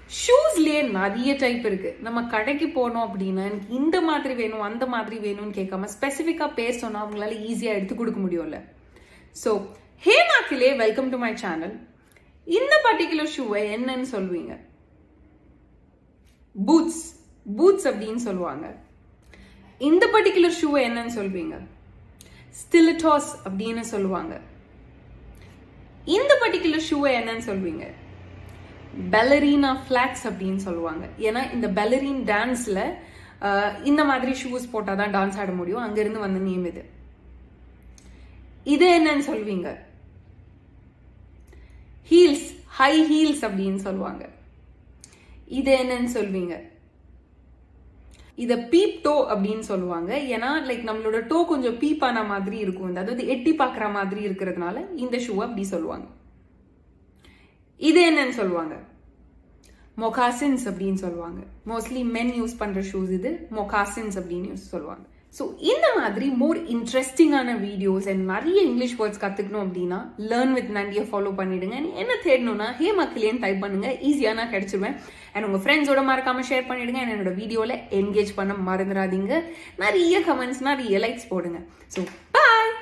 ஷூஸ்லயே நிறைய டைப் இருக்கு நம்ம கடைக்கு போனோம் அப்படின்னா எனக்கு இந்த மாதிரி வேணும் அந்த மாதிரி வேணும்னு கேட்காம ஸ்பெசிஃபிக்கா பேர் சொன்னா அவங்களால ஈஸியா எடுத்து கொடுக்க முடியும்ல ஸோ ஹே மாக்கிலே வெல்கம் டு மை சேனல் இந்த பர்டிகுலர் ஷூவை என்னன்னு சொல்லுவீங்க பூட்ஸ் பூட்ஸ் அப்படின்னு சொல்லுவாங்க இந்த பர்டிகுலர் ஷூவை என்னன்னு சொல்வீங்க ஸ்டிலிட்டாஸ் அப்படின்னு சொல்லுவாங்க இந்த பர்டிகுலர் ஷூவை என்னன்னு சொல்வீங்க பெலரீனா ஃபிளாட்ஸ் அப்படின்னு சொல்லுவாங்க ஏன்னா இந்த பெலரின் டான்ஸ்ல இந்த மாதிரி ஷூஸ் போட்டால் தான் டான்ஸ் ஆட முடியும் அங்கிருந்து வந்த நேம் இது இது என்னன்னு சொல்வீங்க ஹீல்ஸ் ஹை ஹீல்ஸ் அப்படின்னு சொல்லுவாங்க இது என்னன்னு சொல்வீங்க இத பீப் டோ அப்படின்னு சொல்லுவாங்க ஏன்னா லைக் நம்மளோட டோ கொஞ்சம் பீப் ஆன மாதிரி இருக்கும் அதாவது எட்டி பார்க்குற மாதிரி இருக்கிறதுனால இந்த ஷூவை அப்படி சொல்லுவாங்க இது என்னன்னு சொல்லுவாங்க மொகாசின்ஸ் அப்படின்னு சொல்லுவாங்க மோஸ்ட்லி மென் யூஸ் பண்ற ஷூஸ் இது மொகாசின்ஸ் அப்படின்னு சொல்லுவாங்க ஸோ இந்த மாதிரி மோர் இன்ட்ரெஸ்டிங்கான வீடியோஸ் அண்ட் நிறைய இங்கிலீஷ் வேர்ட்ஸ் கற்றுக்கணும் அப்படின்னா லேர்ன் வித் நண்டியை ஃபாலோ பண்ணிடுங்க என்ன தேடணும்னா ஹே மக்களேன்னு டைப் பண்ணுங்க ஈஸியாக நான் கிடைச்சிருவேன் அண்ட் உங்கள் ஃப்ரெண்ட்ஸோட மறக்காம ஷேர் பண்ணிடுங்க and என்னோட வீடியோவில் என்கேஜ் பண்ண மறந்துடாதீங்க நிறைய கமெண்ட்ஸ் நிறைய லைக்ஸ் போடுங்க ஸோ பாய்